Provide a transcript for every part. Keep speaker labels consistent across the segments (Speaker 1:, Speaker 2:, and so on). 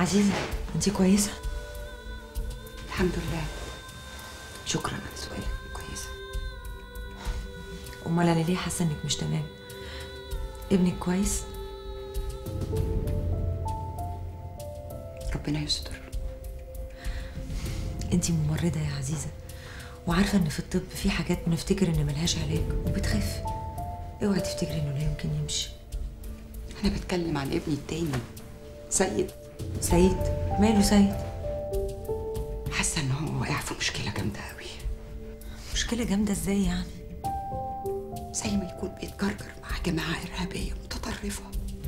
Speaker 1: عزيزة انت كويسة؟
Speaker 2: الحمد لله شكرا على سؤالك كويسه
Speaker 1: امال انا ليه حاسة انك مش تمام؟ ابنك كويس؟
Speaker 2: ربنا يستر
Speaker 1: انت ممرضة يا عزيزة وعارفة ان في الطب في حاجات بنفتكر ان ملهاش علاج وبتخف اوعي تفتكري انه لا يمكن يمشي
Speaker 2: انا بتكلم عن ابني التاني سيد
Speaker 1: سيد ماله سيد؟
Speaker 2: حاسه ان هو واقع في مشكله جامده قوي
Speaker 1: مشكلة جامدة ازاي يعني؟
Speaker 2: زي ما يكون بيتجرجر مع جماعه ارهابيه متطرفه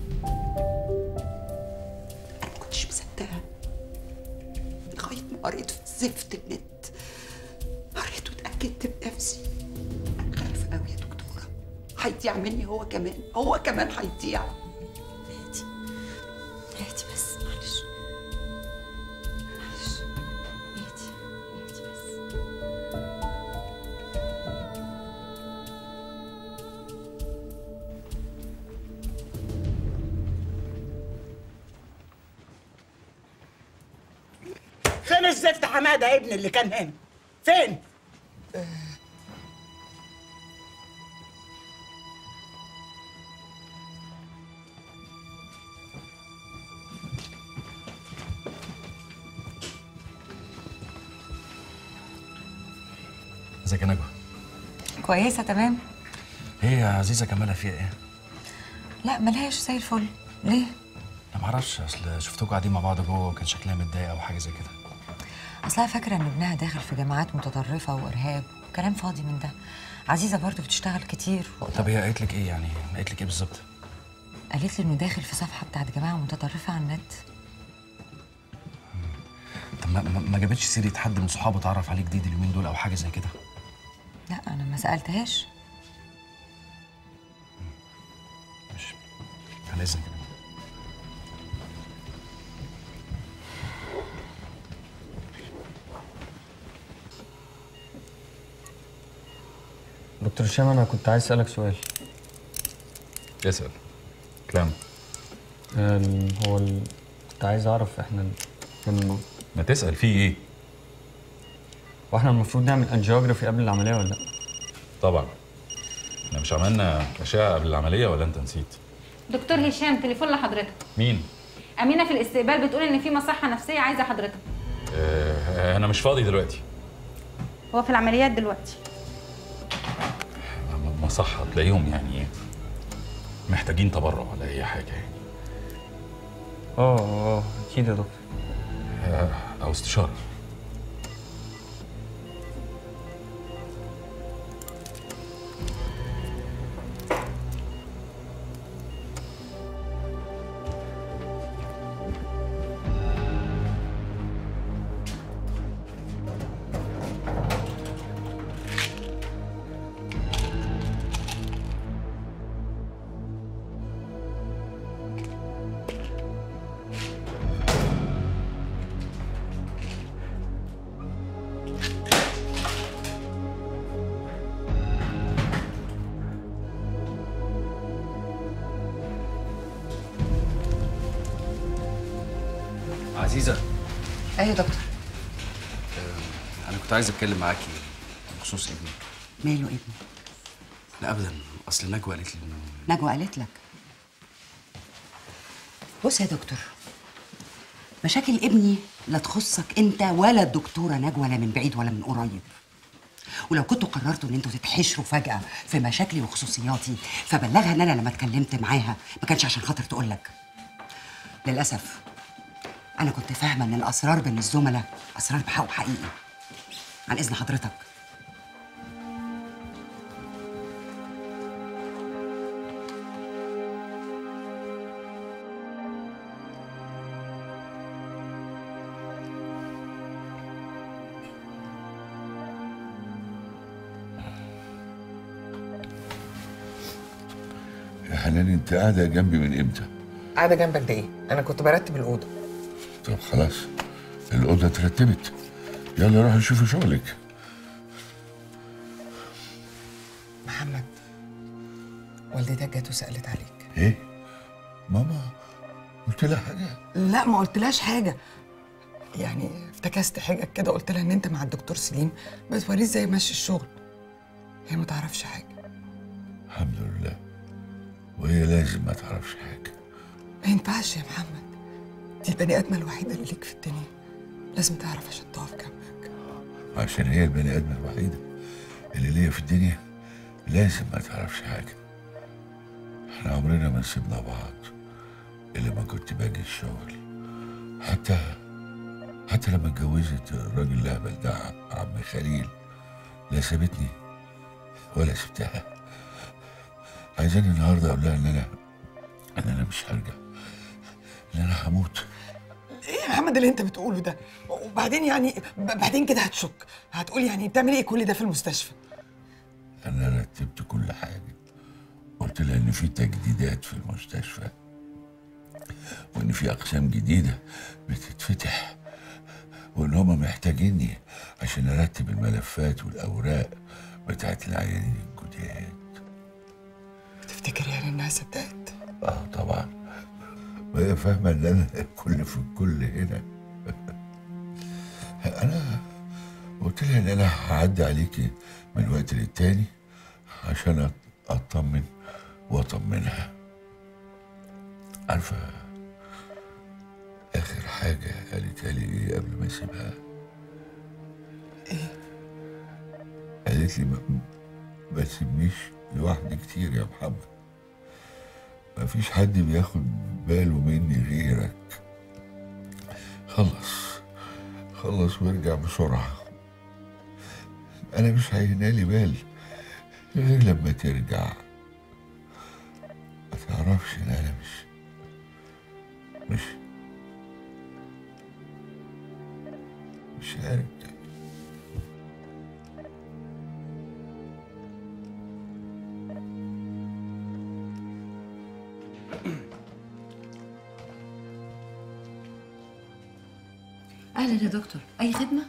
Speaker 2: انا ما كنتش مصدقه لغايه ما قريت في زفت النت قريت واتاكدت بنفسي انا خايفه قوي يا دكتوره هيضيع مني هو كمان هو كمان هيضيع
Speaker 1: اهدي اهدي بس معلش معلش اهدي اهدي بس
Speaker 3: فين الزفت حماده ابني اللي كان هنا فين
Speaker 4: ازيك يا نجوى
Speaker 1: كويسة تمام
Speaker 4: ايه يا عزيزه كمالها فيها ايه
Speaker 1: لا ملهاش زي الفل ليه؟
Speaker 4: انا ما اعرفش اصل شفتكم قاعدين مع بعض جوه وكان شكلها متضايقه او حاجه زي كده
Speaker 1: اصلها فاكرة ان ابنها داخل في جماعات متطرفة وارهاب وكلام فاضي من ده عزيزة برضو بتشتغل كتير
Speaker 4: طب هي قالت لك ايه يعني قالت لك ايه بالظبط
Speaker 1: قالت لي انه داخل في صفحة بتاعت جماعة متطرفة على النت
Speaker 4: طب ما, ما ما جابتش سيره حد من صحابه اتعرف عليه جديد اليومين دول او حاجه زي كده
Speaker 1: لا انا ما سألتهاش
Speaker 4: مش على اذنك
Speaker 5: دكتور هشام انا كنت عايز اسالك سؤال
Speaker 6: اسال كلام
Speaker 5: ال- هو ال... كنت عايز اعرف احنا ال- من
Speaker 6: ما تسال فيه ايه
Speaker 5: واحنا المفروض نعمل انجيوجرافي قبل العمليه ولا لا
Speaker 6: طبعا احنا مش عملنا اشعه قبل العمليه ولا انت نسيت
Speaker 7: دكتور هشام تليفون لحضرتك
Speaker 6: مين
Speaker 7: امينه في الاستقبال بتقول ان في مصحه نفسيه عايزه حضرتك
Speaker 6: آه انا مش فاضي دلوقتي
Speaker 7: هو في العمليات دلوقتي
Speaker 6: م- مصحه تلاقيهم يعني محتاجين تبرع ولا اي حاجه يعني
Speaker 5: اه اه اكيد يا دكتور
Speaker 6: آه، او استشاره
Speaker 4: عزيزه
Speaker 2: ايوه يا دكتور
Speaker 4: انا كنت عايز اتكلم معاكي بخصوص ابني
Speaker 2: ماله ابني
Speaker 4: لا ابدا اصل نجوى قالت لي انه
Speaker 2: نجوى قالت لك بص يا دكتور مشاكل ابني لا تخصك انت ولا الدكتوره نجوى لا من بعيد ولا من قريب ولو كنتوا قررتوا ان انتوا تتحشروا فجاه في مشاكلي وخصوصياتي فبلغها ان انا لما اتكلمت معاها ما كانش عشان خاطر تقول لك للاسف انا كنت فاهمه ان الاسرار بين الزملاء اسرار بحق حقيقي عن اذن حضرتك
Speaker 8: يا حنان انت قاعده جنبي من امتى؟
Speaker 9: قاعدة جنبك ده ايه؟ أنا كنت برتب الأوضة
Speaker 8: طب خلاص الاوضه اترتبت يلا روح شوفي شغلك
Speaker 9: محمد والدتك جت وسألت عليك
Speaker 8: ايه؟ ماما قلت لها حاجه
Speaker 9: لا ما قلتلهاش حاجه يعني افتكست حاجه كده قلت لها ان انت مع الدكتور سليم بتوريه ازاي ماشي الشغل هي ما تعرفش حاجه
Speaker 8: الحمد لله وهي لازم ما تعرفش حاجه
Speaker 9: ما ينفعش يا محمد دي البني ادمه الوحيده اللي ليك في الدنيا لازم تعرف عشان تقف جنبك
Speaker 8: عشان هي البني ادمه الوحيده اللي ليا في الدنيا لازم ما تعرفش حاجه احنا عمرنا ما سيبنا بعض الا ما كنت باجي الشغل حتى حتى لما اتجوزت الراجل الاهبل ده عم خليل لا سابتني ولا سبتها عايزاني النهارده اقول لها ان انا ان انا مش هرجع ان انا هموت
Speaker 9: ايه يا محمد اللي انت بتقوله ده وبعدين يعني ب- بعدين كده هتشك هتقول يعني بتعمل ايه كل ده في المستشفى
Speaker 8: انا رتبت كل حاجه قلت لها ان في تجديدات في المستشفى وان في اقسام جديده بتتفتح وان هما محتاجيني عشان ارتب الملفات والاوراق بتاعت العيانين الجداد
Speaker 9: تفتكر يعني انها صدقت
Speaker 8: اه طبعا وهي فاهمه ان انا الكل في الكل هنا انا قلت لها ان انا هعدي عليكي من وقت للتاني عشان أط- اطمن واطمنها عارفه اخر حاجه قالتها لي ايه قبل ما اسيبها
Speaker 9: ايه
Speaker 8: قالت لي ما, ما تسيبنيش لوحدي كتير يا محمد ما فيش حد بياخد باله مني غيرك خلص خلص وارجع بسرعة أنا مش هينالي بال غير لما ترجع ما تعرفش إن أنا مش مش مش هرجع
Speaker 1: اهلا يا دكتور اي خدمه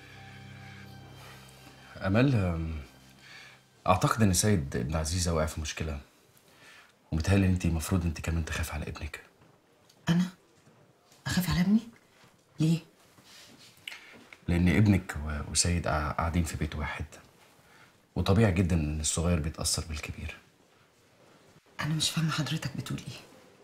Speaker 4: امال أم، اعتقد ان سيد ابن عزيزه واقع في مشكله ومتهيألي انت المفروض انت كمان تخاف على ابنك
Speaker 1: انا اخاف على ابني ليه
Speaker 4: لان ابنك و- وسيد قاع- قاعدين في بيت واحد وطبيعي جدا ان الصغير بيتاثر بالكبير
Speaker 1: انا مش فاهمه حضرتك بتقول ايه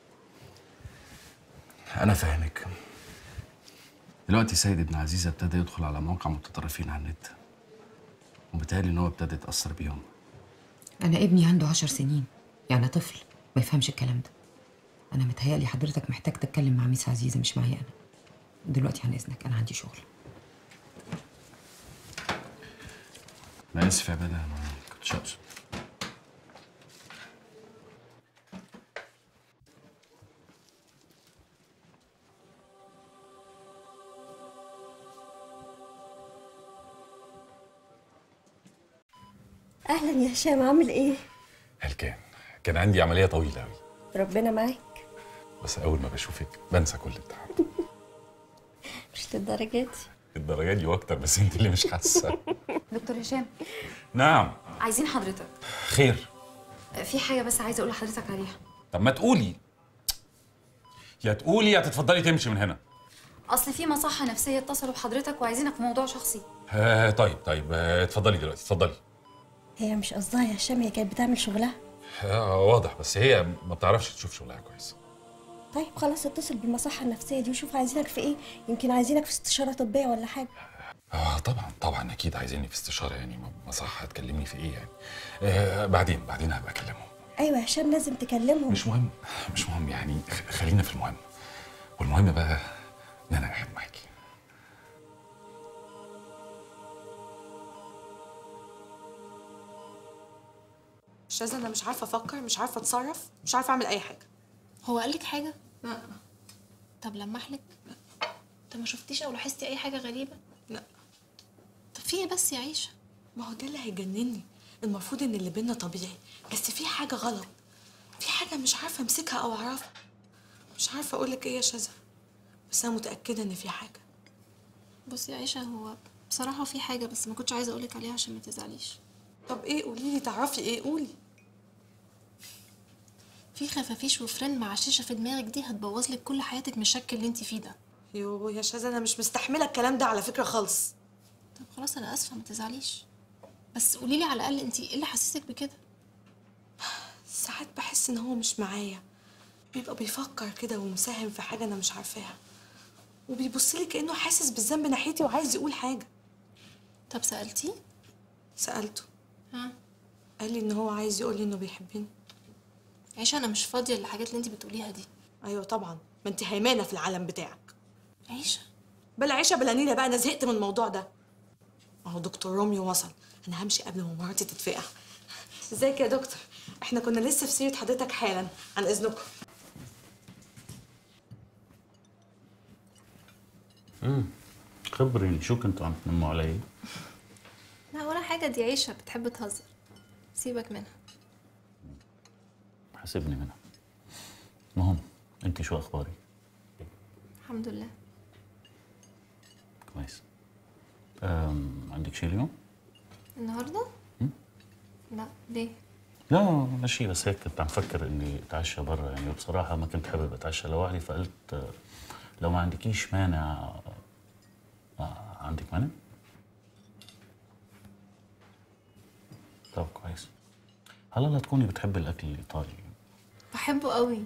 Speaker 4: انا فاهمك دلوقتي سيد ابن عزيزه ابتدى يدخل على مواقع متطرفين على النت وبالتالي ان هو ابتدى يتاثر بيهم
Speaker 1: انا ابني عنده عشر سنين يعني طفل ما يفهمش الكلام ده انا متهيألي حضرتك محتاج تتكلم مع ميس عزيزه مش معايا انا دلوقتي عن اذنك انا عندي شغل
Speaker 4: انا اسف يا بلا ما كنتش اقصد
Speaker 10: اهلا يا هشام عامل ايه
Speaker 6: هل كان كان عندي عمليه طويله قوي
Speaker 10: ربنا معاك
Speaker 6: بس اول ما بشوفك بنسى كل التعب
Speaker 10: مش للدرجه دي
Speaker 6: الدرجات دي واكتر بس انت اللي مش حاسه
Speaker 7: دكتور هشام
Speaker 6: نعم
Speaker 7: عايزين حضرتك
Speaker 6: خير
Speaker 7: في حاجه بس عايزه اقول لحضرتك عليها
Speaker 6: طب ما تقولي يا تقولي يا تتفضلي تمشي من هنا
Speaker 7: اصل في مصحه نفسيه اتصلوا بحضرتك وعايزينك في موضوع شخصي
Speaker 6: آه طيب طيب آه اتفضلي دلوقتي اتفضلي
Speaker 10: هي مش قصدها يا هشام هي كانت بتعمل شغلها
Speaker 6: آه واضح بس هي ما بتعرفش تشوف شغلها كويس
Speaker 10: طيب خلاص اتصل بالمصحه النفسيه دي وشوف عايزينك في ايه يمكن عايزينك في استشاره طبيه ولا حاجه
Speaker 6: اه طبعا طبعا اكيد عايزيني في استشاره يعني ما- ما صح هتكلمني في ايه يعني آه بعدين بعدين هبقى اكلمهم
Speaker 10: ايوه يا هشام لازم تكلمهم
Speaker 6: مش مهم مش مهم يعني خ- خلينا في المهم والمهم بقى ان انا قاعد معاكي
Speaker 11: شاذة انا مش عارفه افكر مش عارفه اتصرف مش عارفه اعمل اي حاجه
Speaker 12: هو قال لك حاجة؟ لا طب لمح لك؟ طب ما شفتيش او لاحظتي اي حاجة غريبة؟
Speaker 11: لا
Speaker 12: طب في ايه بس يا عيشة؟
Speaker 11: ما هو ده اللي هيجنني المفروض ان اللي بينا طبيعي بس في حاجه غلط في حاجه مش عارفه امسكها او اعرفها مش عارفه اقول لك ايه يا شاذة بس انا متاكده ان في حاجه
Speaker 12: بصي يا عيشة هو بصراحة في حاجة بس ما كنتش عايزة اقولك عليها عشان ما تزعليش
Speaker 11: طب ايه قولي لي تعرفي ايه قولي
Speaker 12: في خفافيش وفرن مع شيشه في دماغك دي هتبوظ لك كل حياتك من الشك اللي انت فيه ده
Speaker 11: يو يا شاذة انا مش مستحمله الكلام ده على فكره خالص
Speaker 12: طب خلاص انا اسفه ما تزعليش بس قولي لي على الاقل انت ايه اللي حسسك بكده
Speaker 11: ساعات بحس ان هو مش معايا بيبقى بيفكر كده ومساهم في حاجه انا مش عارفاها وبيبص لي كانه حاسس بالذنب ناحيتي وعايز يقول حاجه
Speaker 12: طب سالتيه
Speaker 11: سالته
Speaker 12: ها
Speaker 11: قال لي ان هو عايز يقول لي انه بيحبني
Speaker 12: عيشه انا مش فاضيه للحاجات اللي انت بتقوليها دي
Speaker 11: ايوه طبعا ما انت هيمانه في العالم بتاعك
Speaker 12: عيشه
Speaker 11: بلا عيشه بلا نيله بقى انا زهقت من الموضوع ده اهو دكتور روميو وصل انا همشي قبل ما مراتي تتفقع ازيك يا دكتور احنا كنا لسه في سيره حضرتك حالا عن اذنكم
Speaker 13: امم خبريني شو كنتوا عم تنموا علي؟
Speaker 12: لا ولا حاجه دي عيشه بتحب تهزر سيبك منها
Speaker 13: حاسبني منها المهم انت شو اخبارك؟
Speaker 12: الحمد لله
Speaker 13: كويس أم عندك شيء اليوم؟
Speaker 12: النهارده لا ليه
Speaker 13: لا لا شيء بس هيك كنت عم فكر اني اتعشى برا يعني وبصراحه ما كنت حابب اتعشى لوحدي فقلت آه، لو ما عندكيش مانع آه، عندك مانع؟ طب كويس هلا لا تكوني بتحبي الاكل الايطالي
Speaker 12: بحبه قوي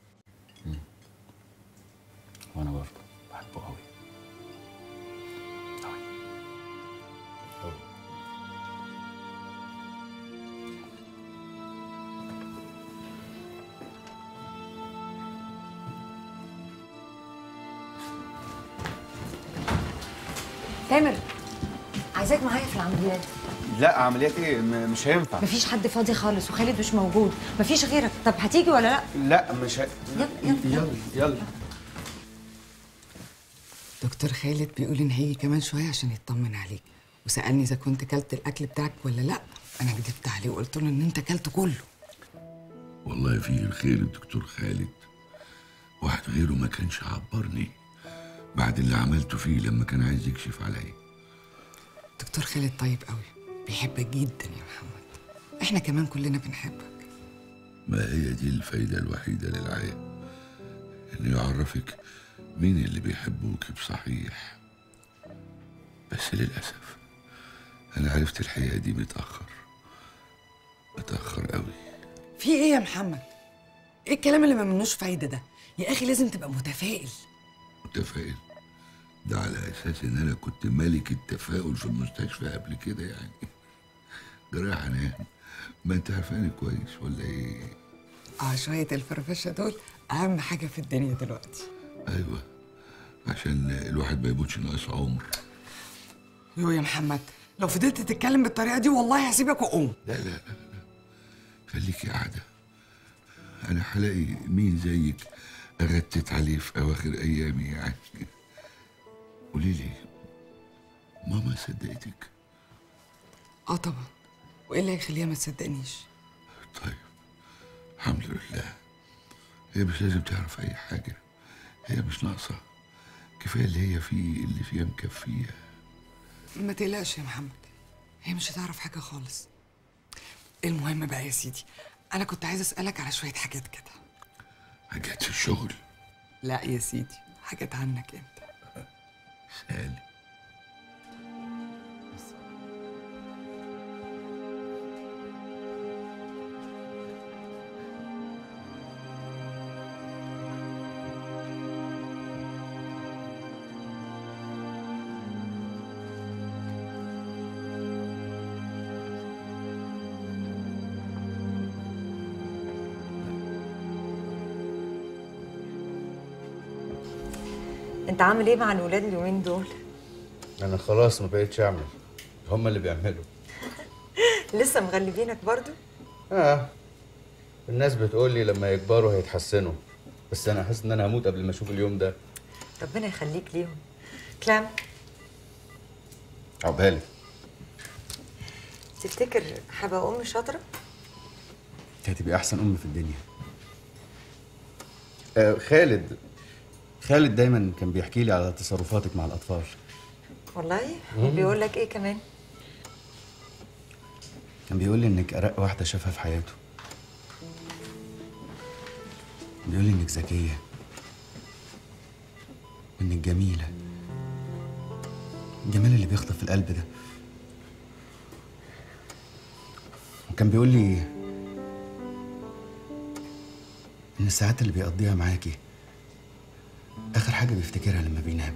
Speaker 13: وانا برضه بحبه قوي
Speaker 1: تامر عايزاك معايا في العمليات
Speaker 14: لا عمليات ايه م- مش هينفع
Speaker 1: مفيش حد فاضي خالص وخالد مش موجود مفيش غيرك طب هتيجي ولا لا
Speaker 14: لا مش ه...
Speaker 1: يلا
Speaker 14: يلا يلا
Speaker 9: دكتور خالد بيقول ان هيجي كمان شويه عشان يطمن عليك وسالني اذا كنت كلت الاكل بتاعك ولا لا انا كدبت عليه وقلت له ان انت كلته كله
Speaker 8: والله فيه الخير الدكتور خالد واحد غيره ما كانش عبرني بعد اللي عملته فيه لما كان عايز يكشف عليا
Speaker 9: دكتور خالد طيب قوي بيحبك جدا يا محمد احنا كمان كلنا بنحبك
Speaker 8: ما هي دي الفايدة الوحيدة للعيا إنه يعرفك مين اللي بيحبوك بصحيح بس للأسف أنا عرفت الحقيقة دي متأخر متأخر قوي
Speaker 9: في ايه يا محمد ايه الكلام اللي ما منوش فايده ده يا اخي لازم تبقى متفائل
Speaker 8: متفائل ده على أساس إن أنا كنت ملك التفاؤل في المستشفى قبل كده يعني جراح أنام ما أنت عارفاني كويس ولا إيه؟
Speaker 9: اه شويه الفرفشه دول اهم حاجه في الدنيا دلوقتي
Speaker 8: أيوه عشان الواحد ما يموتش ناقص عمر
Speaker 9: يو يا محمد لو فضلت تتكلم بالطريقه دي والله هسيبك واقوم
Speaker 8: لا لا لا لا خليكي قاعدة أنا هلاقي مين زيك أغتت عليه في أواخر أيامي يعني قولي لي ماما صدقتك
Speaker 9: اه طبعا وايه اللي هيخليها ما تصدقنيش
Speaker 8: طيب الحمد لله هي مش لازم تعرف أي حاجة هي مش ناقصة كفاية اللي هي فيه اللي فيها مكفية
Speaker 9: ما تقلقش يا محمد هي مش هتعرف حاجه خالص المهم بقى يا سيدي انا كنت عايزه اسالك على شويه حاجات كده
Speaker 8: حاجات في الشغل
Speaker 9: لا يا سيدي حاجات عنك انت
Speaker 8: سالي
Speaker 1: انت عامل ايه مع الولاد اليومين دول
Speaker 14: انا خلاص ما بقتش اعمل هم اللي بيعملوا
Speaker 1: لسه مغلبينك برضو
Speaker 14: اه الناس بتقول لي لما يكبروا هيتحسنوا بس انا حاسس ان انا هموت قبل ما اشوف اليوم ده
Speaker 1: ربنا يخليك ليهم كلام
Speaker 14: عقبالي
Speaker 1: تفتكر هبقى ام شاطره
Speaker 14: انت هتبقي احسن ام في الدنيا آه خالد خالد دايما كان بيحكي لي على تصرفاتك مع الاطفال
Speaker 1: والله
Speaker 14: مم.
Speaker 1: بيقول لك ايه كمان
Speaker 14: كان بيقول لي انك ارق واحده شافها في حياته
Speaker 4: بيقول لي انك ذكيه وانك جميله الجمال اللي بيخطف القلب ده وكان بيقول لي ان الساعات اللي بيقضيها معاكي اخر حاجه بيفتكرها لما بينام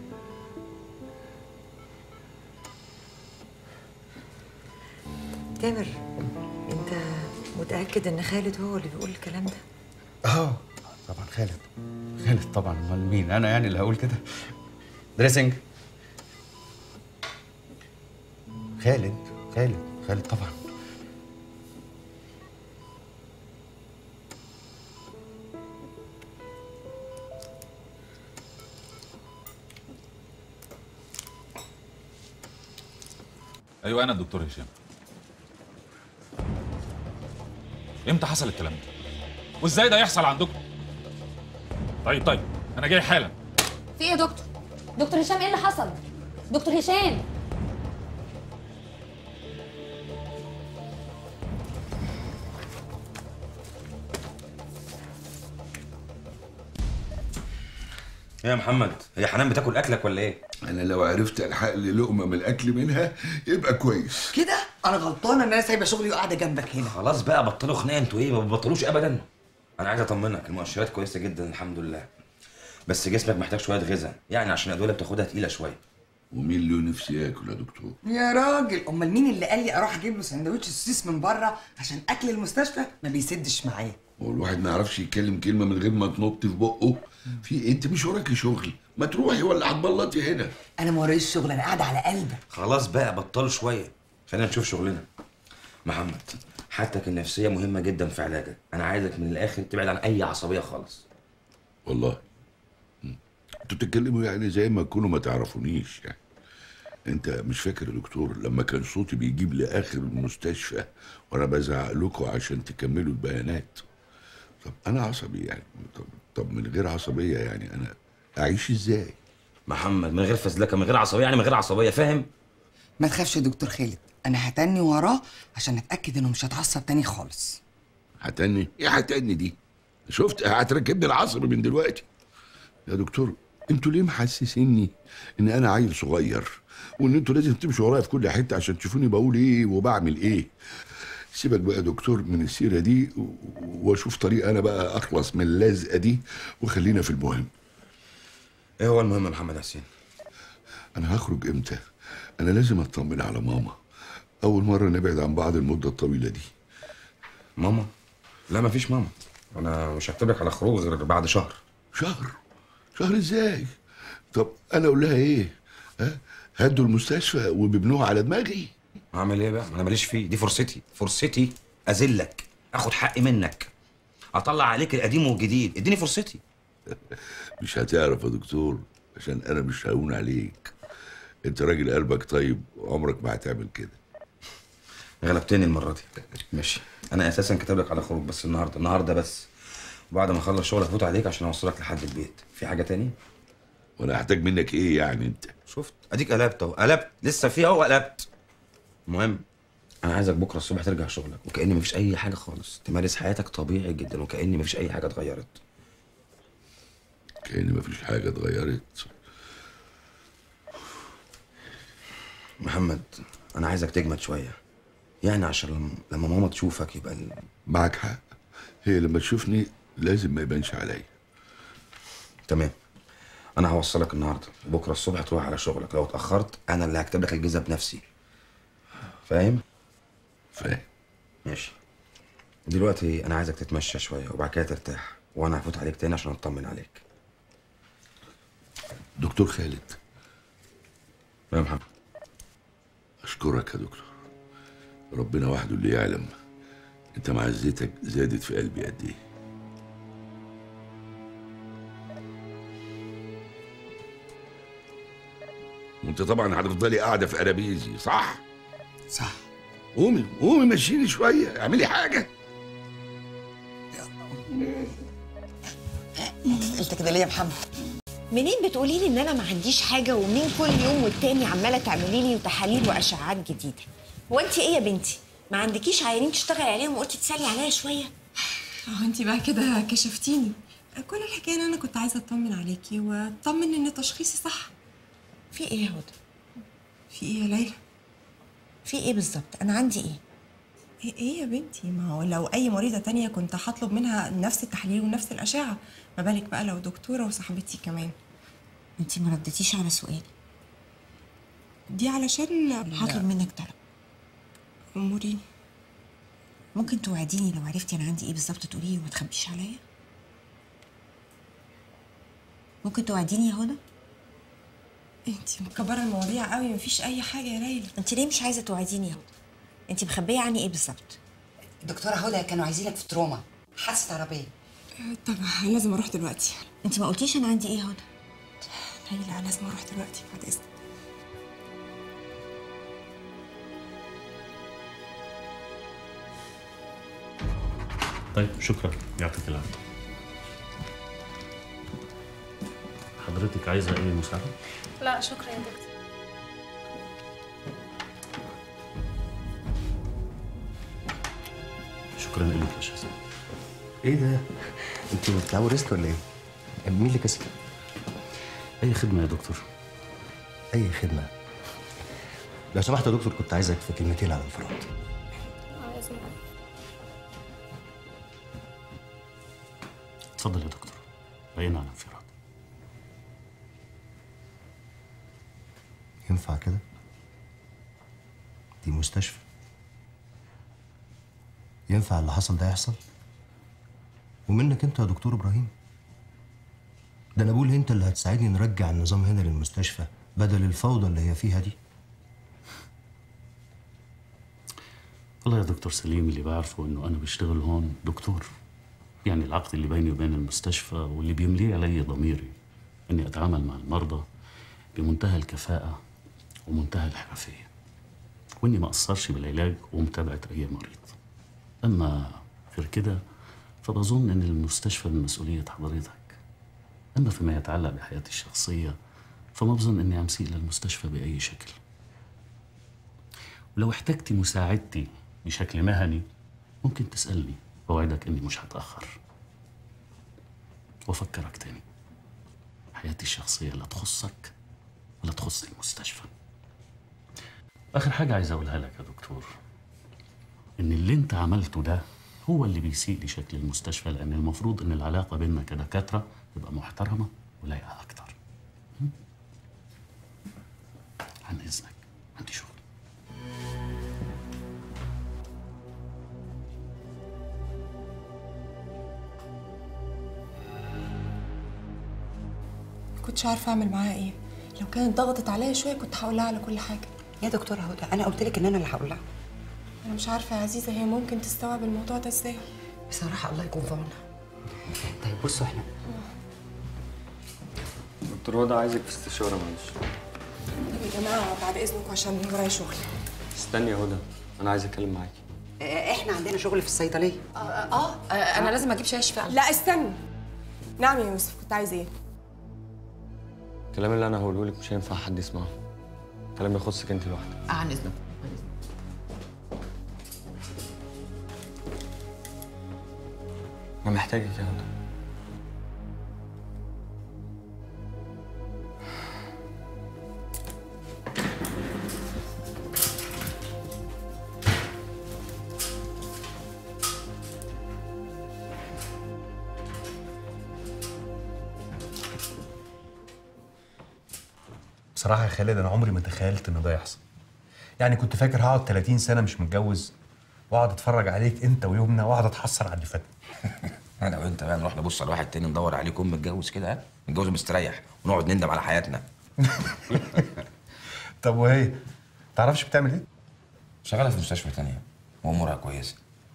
Speaker 15: تامر انت متاكد ان خالد هو اللي بيقول الكلام ده
Speaker 4: اه طبعا خالد خالد طبعا امال مين انا يعني اللي هقول كده دريسنج خالد خالد خالد طبعا
Speaker 6: ايوه انا الدكتور هشام امتى حصل الكلام ده وازاي ده يحصل عندكم طيب طيب انا جاي حالا
Speaker 16: في ايه يا دكتور دكتور هشام ايه اللي حصل دكتور هشام
Speaker 17: ايه يا محمد هي حنان بتاكل اكلك ولا ايه
Speaker 8: انا لو عرفت الحق لي لقمه من الاكل منها يبقى كويس
Speaker 2: كده انا غلطانه ان انا سايبه شغلي وقاعده جنبك هنا
Speaker 17: خلاص بقى بطلوا خناقه انتوا ايه ما بتبطلوش ابدا انا عايز اطمنك المؤشرات كويسه جدا الحمد لله بس جسمك محتاج شويه غذاء يعني عشان الادويه اللي بتاخدها تقيله شويه
Speaker 8: ومين له نفسي ياكل يا دكتور
Speaker 2: يا راجل امال مين اللي قال لي اروح اجيب له سندوتش سوسيس من بره عشان اكل المستشفى ما بيسدش معايا
Speaker 8: هو الواحد ما يعرفش يتكلم كلمه من غير ما تنط في بقه في إيه؟ انت مش وراكي شغل ما تروحي ولا هتبلطي هنا
Speaker 2: انا ما ورايش شغل انا قاعده على قلبك
Speaker 17: خلاص بقى بطلوا شويه خلينا نشوف شغلنا محمد حالتك النفسيه مهمه جدا في علاجك انا عايزك من الاخر تبعد عن اي عصبيه خالص
Speaker 8: والله مم. انتوا بتتكلموا يعني زي ما تكونوا ما تعرفونيش يعني انت مش فاكر يا دكتور لما كان صوتي بيجيب لاخر المستشفى وانا بزعق لكم عشان تكملوا البيانات طب انا عصبي يعني طب, طب من غير عصبيه يعني انا اعيش ازاي
Speaker 17: محمد من غير فزلكه من غير عصبيه يعني من غير عصبيه فاهم
Speaker 2: ما تخافش يا دكتور خالد انا هتني وراه عشان اتاكد انه مش هيتعصب تاني خالص
Speaker 8: هتني ايه هتني دي شفت هتركبني العصبي من دلوقتي يا دكتور انتوا ليه محسسيني ان انا عيل صغير وان انتوا لازم تمشوا ورايا في كل حته عشان تشوفوني بقول ايه وبعمل ايه سيبك بقى يا دكتور من السيره دي و- واشوف طريقه انا بقى اخلص من اللزقه دي وخلينا في المهم
Speaker 17: ايه هو المهم يا محمد حسين
Speaker 8: انا هخرج امتى انا لازم اطمن على ماما اول مره نبعد عن بعض المده الطويله دي
Speaker 17: ماما لا مفيش ماما انا مش هكتب لك على خروج غير بعد شهر
Speaker 8: شهر شهر ازاي طب انا اقول لها ايه ها هدوا المستشفى وبيبنوها على دماغي
Speaker 17: اعمل ايه بقى انا ماليش فيه دي فرصتي فرصتي اذلك اخد حقي منك اطلع عليك القديم والجديد اديني فرصتي
Speaker 8: مش هتعرف يا دكتور عشان انا مش هون عليك انت راجل قلبك طيب عمرك ما هتعمل كده
Speaker 17: غلبتني المره دي ماشي انا اساسا كاتب لك على خروج بس النهارده النهارده بس وبعد ما اخلص شغل هفوت عليك عشان اوصلك لحد البيت في حاجه تاني
Speaker 8: وانا هحتاج منك ايه يعني انت
Speaker 17: شفت اديك قلبت اهو قلبت لسه في اهو قلبت المهم انا عايزك بكره الصبح ترجع شغلك وكأن مفيش اي حاجه خالص تمارس حياتك طبيعي جدا وكأن مفيش اي حاجه اتغيرت
Speaker 8: كأن مفيش حاجه اتغيرت
Speaker 17: محمد انا عايزك تجمد شويه يعني عشان لما, لما ماما تشوفك يبقى ال...
Speaker 8: معك حق هي لما تشوفني لازم ما يبانش عليا
Speaker 17: تمام انا هوصلك النهارده بكره الصبح تروح على شغلك لو اتاخرت انا اللي هكتب لك الجزء بنفسي فاهم
Speaker 8: فاهم
Speaker 17: ماشي دلوقتي انا عايزك تتمشى شويه وبعد كده ترتاح وانا هفوت عليك تاني عشان اطمن عليك
Speaker 8: دكتور خالد
Speaker 17: يا محمد
Speaker 8: اشكرك يا دكتور ربنا وحده اللي يعلم انت معزتك زادت في قلبي قد ايه وانت طبعا هتفضلي قاعده في قرابيزي صح
Speaker 2: صح
Speaker 8: قومي قومي مشيني شويه اعملي حاجه
Speaker 2: انت كده ليه يا محمد
Speaker 18: منين بتقولي لي ان انا ما عنديش حاجه ومنين كل يوم والتاني عماله تعملي لي تحاليل واشعاعات جديده هو انت ايه يا بنتي ما عندكيش عيانين تشتغلي عليهم وقلتي تسالي عليا شويه
Speaker 11: اه انت بقى كده كشفتيني
Speaker 9: كل الحكايه ان انا كنت عايزه اطمن عليكي واطمن ان تشخيصي صح
Speaker 18: في ايه يا هدى
Speaker 9: في ايه يا ليلى
Speaker 18: في ايه بالظبط انا عندي ايه
Speaker 9: ايه ايه يا بنتي ما هو لو اي مريضه تانية كنت هطلب منها نفس التحاليل ونفس الاشعه ما بالك بقى لو دكتوره وصاحبتي كمان
Speaker 18: انت ما ردتيش على سؤالي
Speaker 9: دي علشان
Speaker 18: هطلب منك طلب
Speaker 9: اموريني
Speaker 18: ممكن توعديني لو عرفتي انا عندي ايه بالظبط تقوليه وما تخبيش عليا ممكن توعديني يا هدى
Speaker 9: انت مكبره المواضيع قوي مفيش اي حاجه يا ليلى
Speaker 18: انت ليه مش عايزه توعديني يا هدى انت مخبيه عني ايه بالظبط
Speaker 2: دكتوره هدى كانوا عايزينك في تروما حادثه عربيه
Speaker 9: طب لازم اروح دلوقتي
Speaker 18: انت ما قلتيش انا عندي ايه يا هدى
Speaker 9: ليلى لازم اروح دلوقتي بعد اذنك
Speaker 13: طيب شكرا يعطيك العافيه حضرتك عايزه اي مساعده
Speaker 12: لا شكرا يا دكتور
Speaker 13: شكرا لك يا شهزاد
Speaker 19: ايه ده؟ انتوا بتلعبوا ريست ولا ايه؟ مين اللي كسب؟
Speaker 13: اي خدمه يا دكتور
Speaker 19: اي خدمه لو سمحت يا دكتور كنت عايزك في كلمتين على انفراد
Speaker 13: اتفضل يا دكتور بقينا على انفراد
Speaker 19: ينفع كده؟ دي مستشفى ينفع اللي حصل ده يحصل؟ ومنك انت يا دكتور ابراهيم ده انا بقول انت اللي هتساعدني نرجع النظام هنا للمستشفى بدل الفوضى اللي هي فيها دي
Speaker 13: والله يا دكتور سليم اللي بعرفه انه انا بشتغل هون دكتور يعني العقد اللي بيني وبين المستشفى واللي بيمليه علي ضميري اني اتعامل مع المرضى بمنتهى الكفاءة ومنتهى الحرفية واني ما اقصرش بالعلاج ومتابعة اي مريض اما غير كده فبظن ان المستشفى من مسؤولية حضرتك اما فيما يتعلق بحياتي الشخصية فما بظن اني امسي الى المستشفى باي شكل ولو احتجتي مساعدتي بشكل مهني ممكن تسألني بوعدك اني مش هتأخر وافكرك تاني حياتي الشخصية لا تخصك ولا تخص المستشفى آخر حاجة عايز أقولها لك يا دكتور إن اللي أنت عملته ده هو اللي بيسيء لشكل المستشفى لأن المفروض إن العلاقة بيننا كدكاترة تبقى محترمة ولايقة أكتر م? عن إذنك عندي شغل
Speaker 9: كنتش عارفه اعمل معاها ايه لو كانت ضغطت عليا شويه كنت هقول لها على كل حاجه
Speaker 2: يا دكتوره هدى انا قلت لك ان انا اللي هقول لها
Speaker 9: انا مش عارفه يا عزيزه هي ممكن تستوعب الموضوع ده ازاي
Speaker 1: بصراحه الله يكون في عونها طيب بصوا احنا
Speaker 5: دكتور هدى عايزك في استشاره معلش
Speaker 9: طب يا جماعه بعد اذنكم عشان ورايا شغل
Speaker 5: استني يا هدى انا عايز اتكلم معاكي
Speaker 2: آه، احنا عندنا شغل في الصيدليه
Speaker 9: اه, آه, آه انا لازم اجيب شاي فعلا لا استني نعم يا يوسف كنت عايز ايه
Speaker 5: الكلام اللي انا هقوله لك مش هينفع حد يسمعه كلام يخصك انت لوحدك
Speaker 1: آه عن اذنك
Speaker 5: انا محتاجك يا هدى
Speaker 20: بصراحة يا خالد أنا عمري ما تخيلت إن ده يحصل. يعني كنت فاكر هقعد 30 سنة مش متجوز وأقعد أتفرج عليك أنت ويومنا وأقعد أتحسر على اللي فات.
Speaker 17: انا وانت بقى نروح نبص على واحد تاني ندور عليه يكون متجوز كده ها متجوز مستريح ونقعد نندم على حياتنا
Speaker 20: طب وهي تعرفش بتعمل إيه؟
Speaker 17: شغاله في مستشفى تانية وامورها كويسه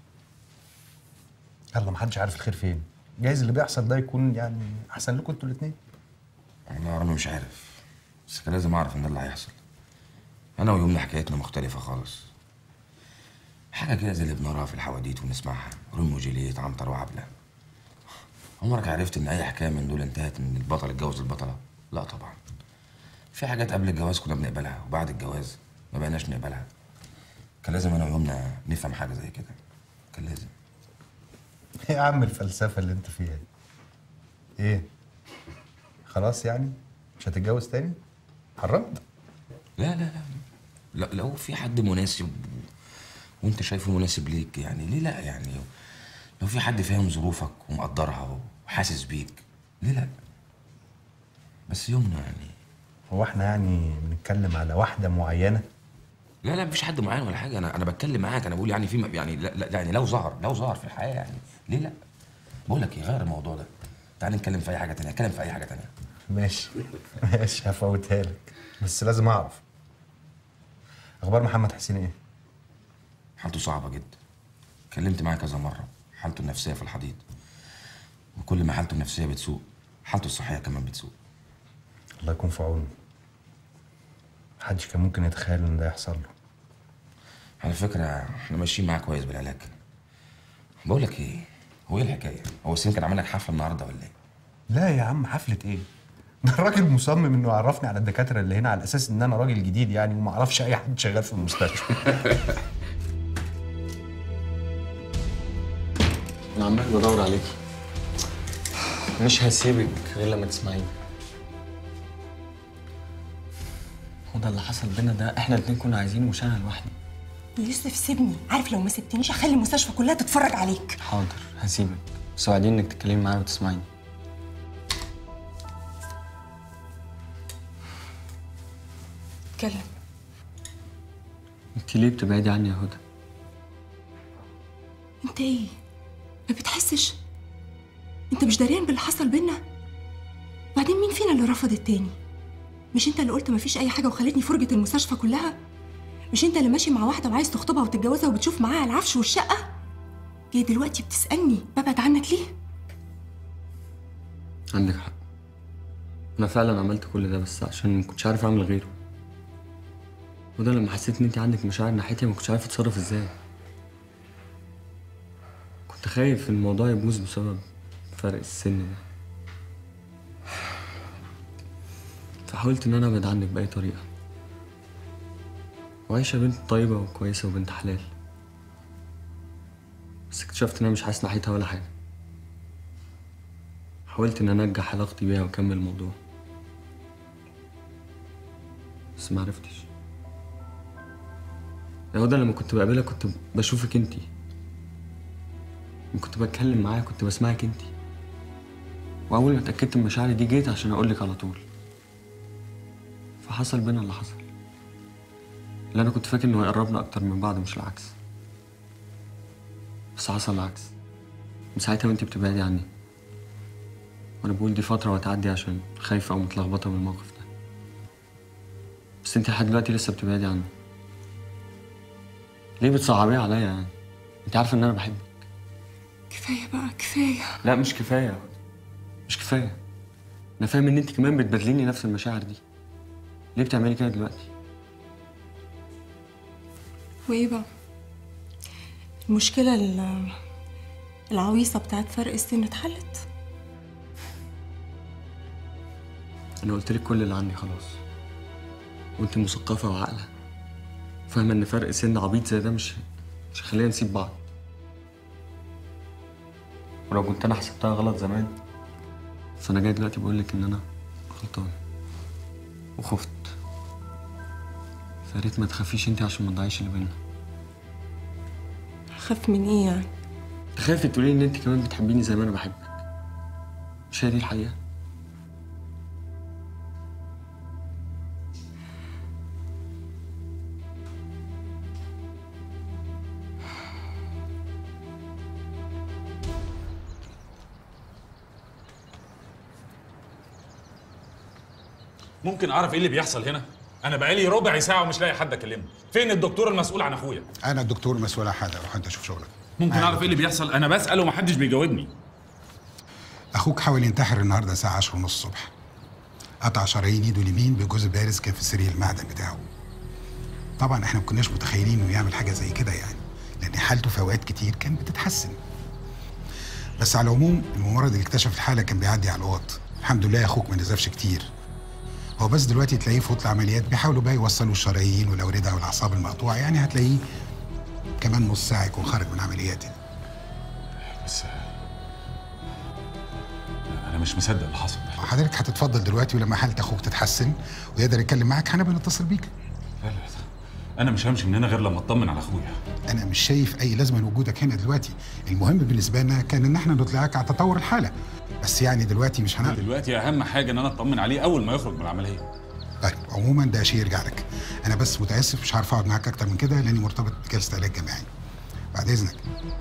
Speaker 20: يلا محدش عارف الخير فين. جايز اللي بيحصل ده يكون يعني أحسن لكم أنتوا الاتنين.
Speaker 17: والله يا رامي مش عارف بس كان لازم اعرف ان ده اللي هيحصل انا ويومنا حكايتنا مختلفه خالص حاجه كده زي اللي بنقراها في الحواديت ونسمعها روميو وجولييت عنتر وعبله عمرك عرفت ان اي حكايه من دول انتهت ان البطل اتجوز البطله لا طبعا في حاجات قبل الجواز كنا بنقبلها وبعد الجواز ما بقيناش نقبلها كان لازم انا ويومنا نفهم حاجه زي كده كان لازم
Speaker 20: إيه يا عم الفلسفة اللي أنت فيها دي؟ ايه خلاص يعني مش هتتجوز تاني حرمت
Speaker 17: لا لا لا لا لو في حد مناسب و... وانت شايفه مناسب ليك يعني ليه لا يعني لو في حد فاهم ظروفك ومقدرها وحاسس بيك ليه لا بس يومنا يعني
Speaker 20: هو احنا يعني بنتكلم على واحده معينه
Speaker 17: لا لا مفيش حد معين ولا حاجه انا انا بتكلم معاك انا بقول يعني في يعني لا, لا يعني لو ظهر لو ظهر في الحياه يعني ليه لا بقول لك ايه غير الموضوع ده تعال نتكلم في اي حاجه تانية نتكلم في اي حاجه تانية
Speaker 20: ماشي ماشي هفوتها لك بس لازم اعرف اخبار محمد حسين ايه
Speaker 17: حالته صعبه جدا اتكلمت معاه كذا مره حالته النفسيه في الحضيض وكل ما حالته النفسيه بتسوء حالته الصحيه كمان بتسوء
Speaker 20: الله يكون في عونه محدش كان ممكن يتخيل ان ده يحصل له
Speaker 17: على فكره احنا ماشيين معاه كويس بالعلاج بقول لك ايه هو ايه الحكايه هو سيم كان عامل لك حفله النهارده ولا ايه
Speaker 20: لا يا عم حفله ايه ده الراجل مصمم انه يعرفني على الدكاتره اللي هنا على اساس ان انا راجل جديد يعني وما اعرفش اي حد شغال في المستشفى
Speaker 5: انا عمال بدور عليكي مش هسيبك غير لما تسمعيني هو ده اللي حصل بينا ده احنا الاتنين كنا عايزينه مش انا لوحدي
Speaker 10: يوسف سيبني عارف لو ما سبتنيش هخلي المستشفى كلها تتفرج عليك
Speaker 5: حاضر هسيبك بس وعدين انك تتكلمي معايا وتسمعيني
Speaker 11: اتكلم
Speaker 5: انت ليه بتبعدي عني يا هدى
Speaker 11: انت ايه ما بتحسش انت مش دريان باللي حصل بينا بعدين مين فينا اللي رفض التاني مش انت اللي قلت مفيش اي حاجه وخلتني فرجه المستشفى كلها مش انت اللي ماشي مع واحده وعايز تخطبها وتتجوزها وبتشوف معاها العفش والشقه جاي دلوقتي بتسالني ببعد عنك ليه
Speaker 5: عندك حق انا فعلا عملت كل ده بس عشان ما كنتش عارف اعمل غيره وده لما حسيت ان انت عندك مشاعر ناحيتي ما كنتش عارف اتصرف ازاي كنت خايف الموضوع يبوظ بسبب فرق السن ده فحاولت ان انا ابعد عنك باي طريقه وعايشه بنت طيبه وكويسه وبنت حلال بس اكتشفت ان انا مش حاسس ناحيتها ولا حاجه حاولت ان انجح علاقتي بيها واكمل الموضوع بس ما عرفتش يا هدى لما كنت بقابلها كنت بشوفك انتي لما كنت بتكلم معاها كنت بسمعك انتي واول ما اتاكدت من مشاعري دي جيت عشان اقولك على طول فحصل بينا اللي حصل اللي انا كنت فاكر انه هيقربنا اكتر من بعض مش العكس بس حصل العكس من ساعتها وانتي بتبعدي عني وانا بقول دي فتره وهتعدي عشان خايفه او متلخبطه من الموقف ده بس انتي لحد دلوقتي لسه بتبعدي عني ليه بتصعبيها عليا يعني انت عارفه ان انا بحبك
Speaker 11: كفايه بقى كفايه
Speaker 5: لا مش كفايه مش كفايه انا فاهم ان انت كمان بتبادليني نفس المشاعر دي ليه بتعملي كده دلوقتي
Speaker 11: وايه بقى المشكله ال- العويصه بتاعت فرق السن اتحلت
Speaker 5: انا قلت لك كل اللي عندي خلاص وانت مثقفه وعاقله فاهمه ان فرق سن عبيط زي ده مش مش هيخلينا نسيب بعض ولو كنت انا حسبتها غلط زمان فانا جاي دلوقتي بقول لك ان انا غلطان وخفت فياريت ما تخافيش انت عشان ما تضيعيش اللي بينا
Speaker 11: خاف من ايه يعني
Speaker 5: تخافي تقولي ان انت كمان بتحبيني زي ما انا بحبك مش هي دي الحقيقه
Speaker 6: ممكن اعرف ايه اللي بيحصل هنا انا بقالي ربع ساعه ومش لاقي حد اكلمه فين الدكتور المسؤول عن اخويا
Speaker 21: انا الدكتور مسؤول عن حاجه روح انت شوف شغلك
Speaker 6: ممكن اعرف ايه اللي بيحصل انا بسال ومحدش بيجاوبني
Speaker 21: اخوك حاول ينتحر النهارده الساعه 10 ونص الصبح قطع شرايين ايده اليمين بجزء بارز كان في سرير المعدن بتاعه طبعا احنا ما كناش متخيلين انه يعمل حاجه زي كده يعني لان حالته في اوقات كتير كانت بتتحسن بس على العموم الممرض اللي اكتشف الحاله كان بيعدي على الوط الحمد لله اخوك ما نزفش كتير هو بس دلوقتي تلاقيه في اوضه العمليات بيحاولوا بقى يوصلوا الشرايين والاورده والاعصاب المقطوعه يعني هتلاقيه كمان نص ساعه يكون خارج من عمليات
Speaker 6: بس انا مش مصدق اللي حصل ده
Speaker 21: حضرتك هتتفضل دلوقتي ولما حالة اخوك تتحسن ويقدر يتكلم معاك هنبقى نتصل بيك
Speaker 6: لا لا لا انا مش همشي من هنا غير لما اطمن على اخويا
Speaker 21: انا مش شايف اي لازمه لوجودك هنا دلوقتي المهم بالنسبه لنا كان ان احنا نطلعك على تطور الحاله بس يعني دلوقتي مش هنقدر
Speaker 6: دلوقتي اهم حاجه ان انا اطمن عليه اول ما يخرج من العمليه
Speaker 21: طيب عموما ده شيء يرجع لك انا بس متاسف مش عارف اقعد معاك اكتر من كده لاني مرتبط بجلسه علاج جماعي بعد اذنك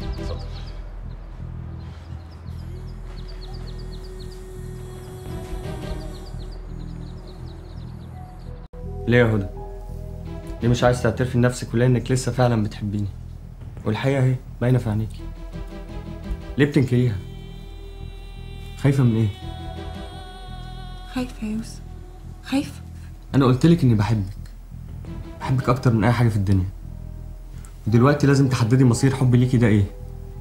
Speaker 5: ليه يا هدى؟ ليه مش عايز تعترفي لنفسك ولا انك لسه فعلا بتحبيني؟ والحقيقة اهي باينة في عينيكي. ليه بتنكريها؟ خايفة من ايه؟
Speaker 11: خايفة يا يوسف خايفة
Speaker 5: انا قلت لك اني بحبك. بحبك اكتر من اي حاجة في الدنيا. ودلوقتي لازم تحددي مصير حبي ليكي ده ايه؟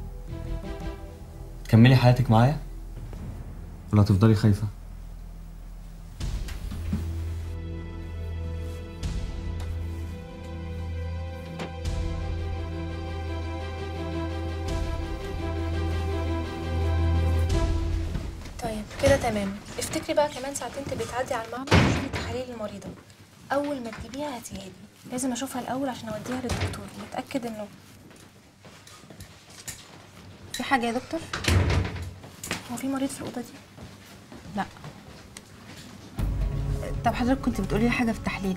Speaker 5: تكملي حياتك معايا؟ ولا هتفضلي خايفة؟
Speaker 12: طيب كده تمام افتكري بقى كمان ساعتين تبقي تعدي على المعمل وتشوفي تحاليل المريضة أول ما تجيبيها هاتيها لي لازم أشوفها الأول عشان أوديها للدكتور نتأكد إنه في حاجة يا دكتور؟ هو في مريض في الأوضة دي؟
Speaker 3: لا طب حضرتك كنت بتقولي لي حاجه في التحليل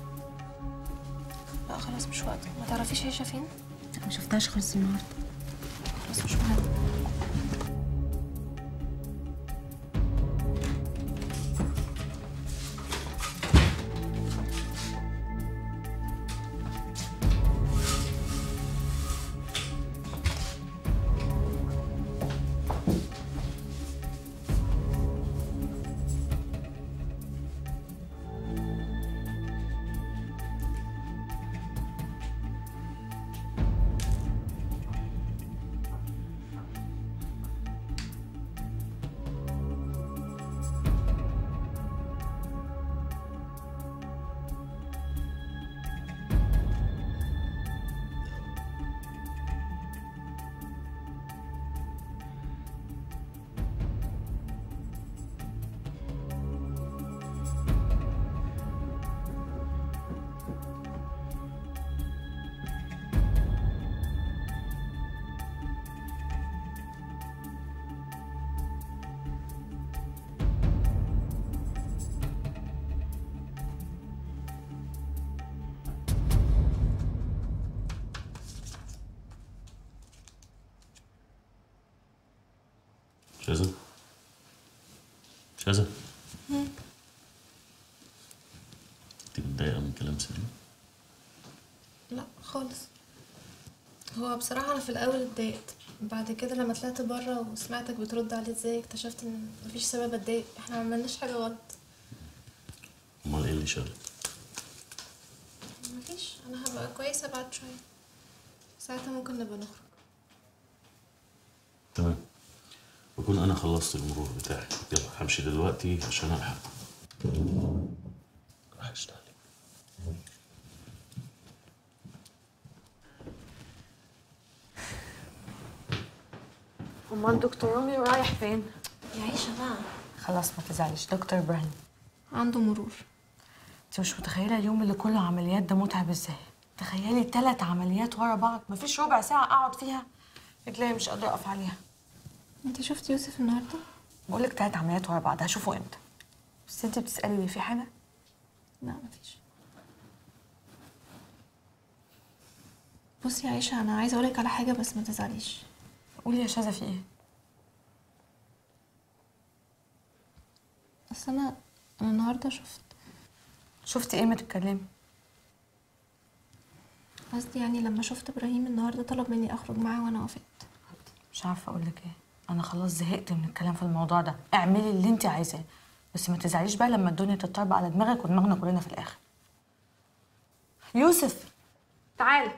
Speaker 12: لا خلاص مش وقته ما تعرفيش عيشة فين؟
Speaker 3: ما شفتهاش خالص النهارده
Speaker 12: خلاص مش مهم
Speaker 13: شاذة شاذة انت متضايقة من كلام سليم؟
Speaker 12: لا خالص هو بصراحة أنا في الأول اتضايقت بعد كده لما طلعت بره وسمعتك بترد عليه ازاي اكتشفت ان مفيش سبب اتضايق احنا ما عملناش حاجة غلط
Speaker 13: امال ايه اللي شغلك؟
Speaker 12: مفيش انا هبقى كويسة بعد شوية ساعتها ممكن نبقى نخرج
Speaker 13: تمام بكون انا خلصت المرور بتاعي يلا همشي دلوقتي عشان الحق راح اشتغل
Speaker 3: امال دكتور روميو رايح فين
Speaker 12: يا عيشة بقى
Speaker 3: خلاص ما تزعليش دكتور ابراهيم
Speaker 12: عنده مرور
Speaker 3: انت مش متخيله اليوم اللي كله عمليات ده متعب ازاي تخيلي ثلاث عمليات ورا بعض مفيش ربع ساعه اقعد فيها رجلي مش قادره اقف عليها
Speaker 12: انت شفت يوسف النهارده
Speaker 3: بقول لك ثلاث عمليات ورا بعض هشوفه امتى بس انت بتسالي ليه في حاجه
Speaker 12: لا مفيش بصي يا عيشة أنا عايزة أقولك على حاجة بس ما تزعليش
Speaker 3: قولي يا شاذة في ايه
Speaker 12: أصل أنا أنا النهاردة شفت
Speaker 3: شفتي ايه ما تتكلمي
Speaker 12: قصدي يعني لما شفت إبراهيم النهاردة طلب مني أخرج معاه وأنا وافقت
Speaker 3: مش عارفه اقول لك ايه انا خلاص زهقت من الكلام في الموضوع ده اعملي اللي انت عايزاه بس ما تزعليش بقى لما الدنيا تضطرب على دماغك ودماغنا كلنا في الاخر يوسف تعال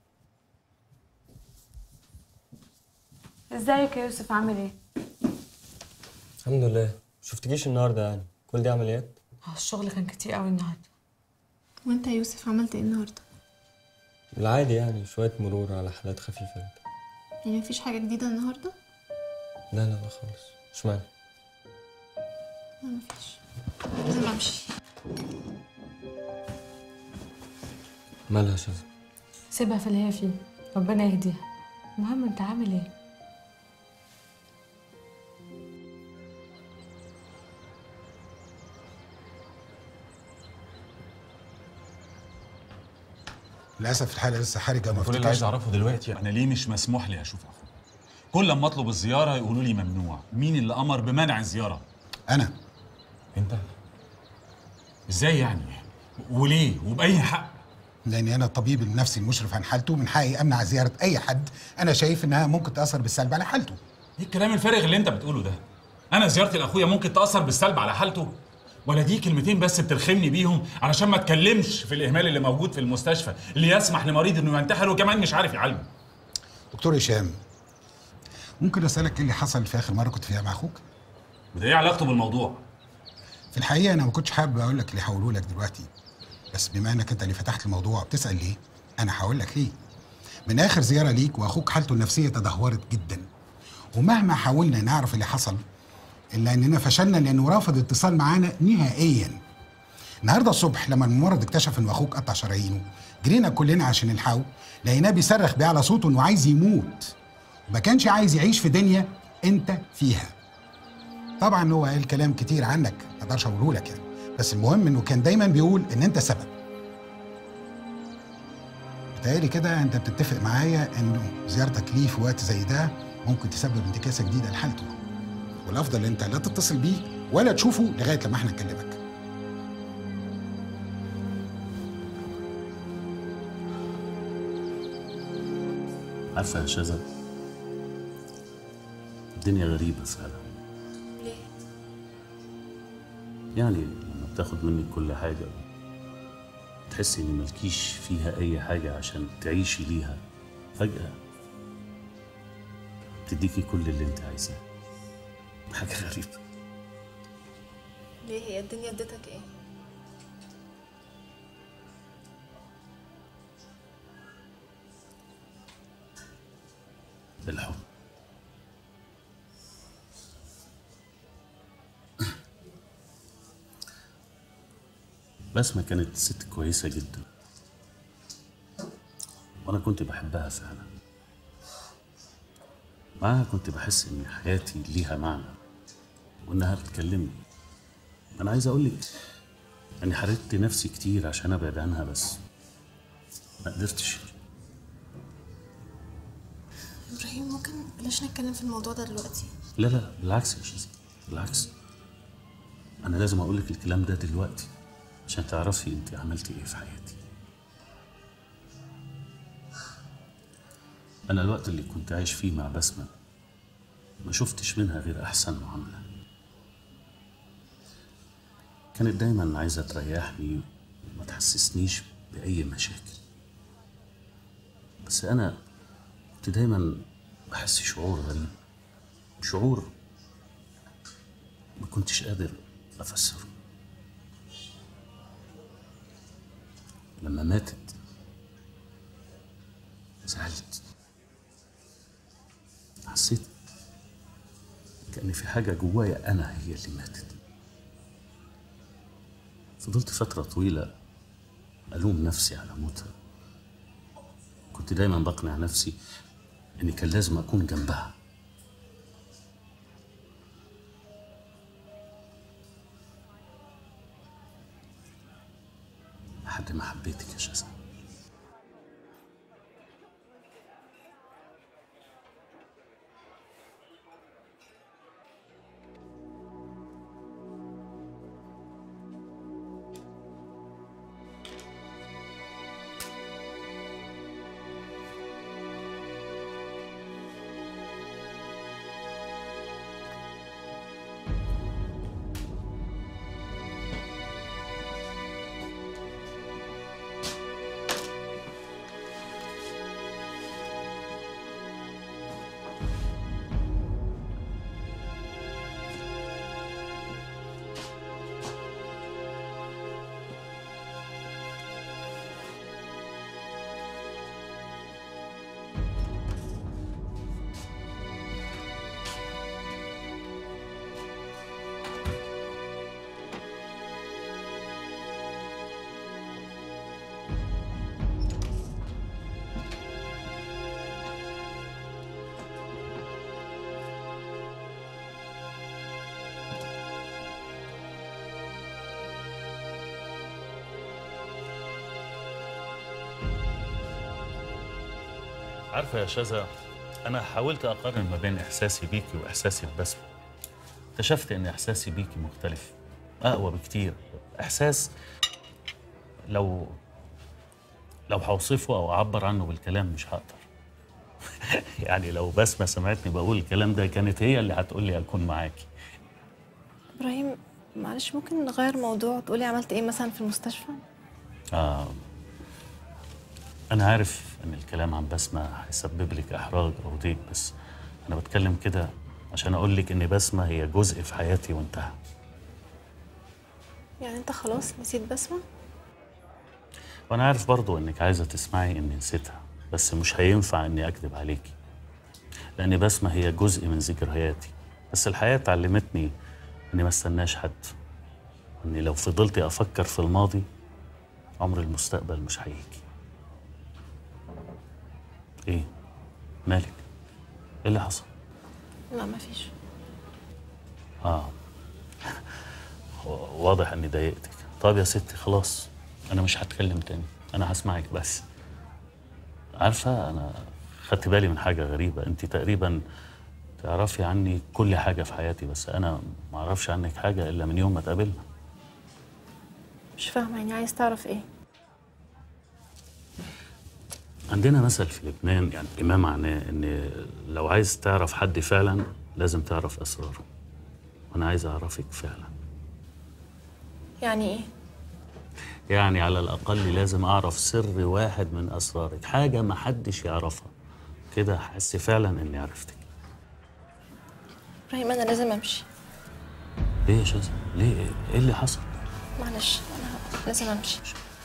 Speaker 3: ازيك يا يوسف عامل ايه
Speaker 5: الحمد لله شفتكيش النهارده يعني كل دي عمليات
Speaker 3: آه، الشغل كان كتير قوي النهارده
Speaker 12: وأنت يا يوسف عملت إيه النهاردة؟
Speaker 5: العادي يعني شويه مرور على حالات خفيفه كده
Speaker 12: يعني مفيش حاجة جديدة النهاردة؟
Speaker 5: لا لا لا خالص اشمعنى
Speaker 12: مفيش لازم امشي
Speaker 5: مالها يا شذا
Speaker 3: سيبها في اللي هي فيه ربنا يهديها المهم انت عامل ايه
Speaker 21: للاسف الحاله لسه حرجه ما
Speaker 6: كل اللي عايز اعرفه دلوقتي انا ليه مش مسموح لي اشوف اخوه كل لما اطلب الزياره يقولوا لي ممنوع مين اللي امر بمنع الزياره
Speaker 21: انا
Speaker 6: انت ازاي يعني وليه وباي حق
Speaker 21: لاني انا الطبيب النفسي المشرف عن حالته من حقي امنع زياره اي حد انا شايف انها ممكن تاثر بالسلب على حالته
Speaker 6: ايه الكلام الفارغ اللي انت بتقوله ده انا زيارتي لاخويا ممكن تاثر بالسلب على حالته ولا دي كلمتين بس بترخمني بيهم علشان ما اتكلمش في الاهمال اللي موجود في المستشفى اللي يسمح لمريض انه ينتحر وكمان مش عارف يعالجه
Speaker 21: دكتور هشام ممكن اسالك ايه اللي حصل في اخر مره كنت فيها مع اخوك
Speaker 6: وده ايه علاقته بالموضوع
Speaker 21: في الحقيقه انا ما كنتش حابب اقول لك اللي هقوله لك دلوقتي بس بما انك انت اللي فتحت الموضوع بتسال ليه انا هقول لك ليه من اخر زياره ليك واخوك حالته النفسيه تدهورت جدا ومهما حاولنا نعرف اللي حصل الا اننا فشلنا لانه رافض الاتصال معانا نهائيا النهارده الصبح لما الممرض اكتشف ان اخوك قطع شرايينه جرينا كلنا عشان نلحقه لقيناه بيصرخ بأعلى صوته انه عايز يموت ما كانش عايز يعيش في دنيا انت فيها طبعا هو قال كلام كتير عنك ما اقدرش اقوله لك يعني بس المهم انه كان دايما بيقول ان انت السبب بتهيألي كده انت بتتفق معايا انه زيارتك ليه في وقت زي ده ممكن تسبب انتكاسه جديده لحالته والافضل انت لا تتصل بيه ولا تشوفه لغايه لما احنا نكلمك
Speaker 13: عارفة يا شذا الدنيا غريبة فعلا
Speaker 12: ليه؟
Speaker 13: يعني لما بتاخد منك كل حاجة تحسي إن ملكيش فيها أي حاجة عشان تعيشي ليها فجأة تديكي كل اللي انت عايزاه حاجة غريبة
Speaker 12: ليه هي الدنيا ادتك ايه؟
Speaker 13: الحب بسمة كانت ست كويسة جدا وأنا كنت بحبها فعلا معاها كنت بحس إن حياتي ليها معنى وإنها بتكلمني أنا عايز أقول لك إني حرقت نفسي كتير عشان أبعد عنها بس ما قدرتش
Speaker 12: ابراهيم ممكن بلاش نتكلم في الموضوع ده دلوقتي
Speaker 13: لا لا بالعكس يا شيزي بالعكس انا لازم اقول لك الكلام ده دلوقتي عشان تعرفي انت عملتي ايه في حياتي انا الوقت اللي كنت عايش فيه مع بسمة ما شفتش منها غير احسن معاملة كانت دايما عايزة تريحني وما تحسسنيش بأي مشاكل بس أنا كنت دايما بحس شعور غريب شعور ما كنتش قادر أفسره لما ماتت زعلت حسيت كأن في حاجة جوايا أنا هي اللي ماتت فضلت فترة طويلة ألوم نفسي على موتها كنت دايما بقنع نفسي إني كان لازم أكون جنبها لحد ما حبيتك يا شذا عارفه يا شذا انا حاولت اقارن ما بين احساسي بيكي واحساسي ببسمه اكتشفت ان احساسي بيكي مختلف اقوى بكتير احساس لو لو هوصفه او اعبر عنه بالكلام مش هقدر يعني لو بسمه سمعتني بقول الكلام ده كانت هي اللي هتقول لي اكون معاكي
Speaker 12: ابراهيم معلش ممكن نغير موضوع تقولي عملت ايه مثلا في المستشفى
Speaker 13: آه أنا عارف إن الكلام عن بسمة هيسبب لك إحراج أو ضيق بس أنا بتكلم كده عشان أقول لك إن بسمة هي جزء في حياتي وانتهى
Speaker 12: يعني انت خلاص نسيت بسمة
Speaker 13: وأنا عارف برضو إنك عايزة تسمعي إني نسيتها بس مش هينفع إني أكذب عليكي لأن بسمة هي جزء من ذكرياتي بس الحياة علمتني إني ما استناش حد إني لو فضلت أفكر في الماضي عمر المستقبل مش هيجي ايه مالك ايه اللي حصل
Speaker 12: لا مفيش
Speaker 13: اه واضح اني ضايقتك طب يا ستي خلاص انا مش هتكلم تاني انا هسمعك بس عارفه انا خدت بالي من حاجه غريبه انت تقريبا تعرفي عني كل حاجه في حياتي بس انا ما اعرفش عنك حاجه الا من يوم ما اتقابلنا
Speaker 12: مش فاهمة يعني عايز تعرف ايه
Speaker 13: عندنا مثل في لبنان يعني بما معناه ان لو عايز تعرف حد فعلا لازم تعرف اسراره وانا عايز اعرفك فعلا
Speaker 12: يعني ايه
Speaker 13: يعني على الاقل لازم اعرف سر واحد من اسرارك حاجه ما حدش يعرفها كده احس فعلا اني عرفتك
Speaker 12: ابراهيم انا لازم امشي
Speaker 13: ليه يا شذا ليه ايه إيه اللي حصل
Speaker 12: معلش انا لازم امشي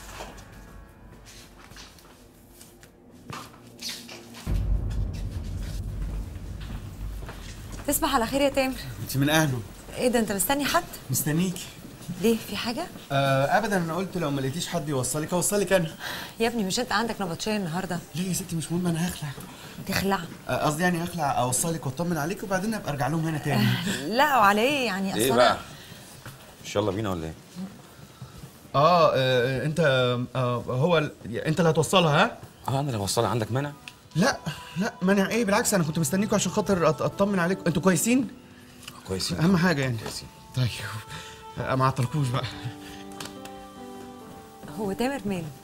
Speaker 15: تصبح على خير يا تامر
Speaker 7: انت من اهله
Speaker 15: ايه ده انت مستني حد
Speaker 7: مستنيكي
Speaker 15: ليه في حاجه
Speaker 7: آه ابدا انا قلت لو ما لقيتيش حد يوصلك اوصلك انا
Speaker 15: يا ابني مش انت عندك نبطشيه النهارده
Speaker 7: ليه يا ستي مش مهم انا هخلع
Speaker 15: تخلع
Speaker 7: آه، قصدي يعني هخلع اوصلك واطمن عليك وبعدين ابقى ارجع لهم هنا تاني
Speaker 15: لا وعلى ايه يعني
Speaker 17: ايه
Speaker 15: أصل
Speaker 17: بقى؟
Speaker 15: أنا-
Speaker 17: مش يلا بينا ولا ايه؟
Speaker 7: اه, آه انت آه هو ال- انت اللي هتوصلها ها؟
Speaker 17: اه انا اللي هوصلها عندك مانع؟
Speaker 7: لا لا مانع ايه بالعكس انا كنت مستنيكوا عشان خاطر أط- اطمن عليكم انتوا كويسين؟
Speaker 17: كويسين
Speaker 7: اهم حاجه يعني
Speaker 17: كويسين
Speaker 7: طيب آه، ما عطلكوش بقى
Speaker 15: هو تامر ماله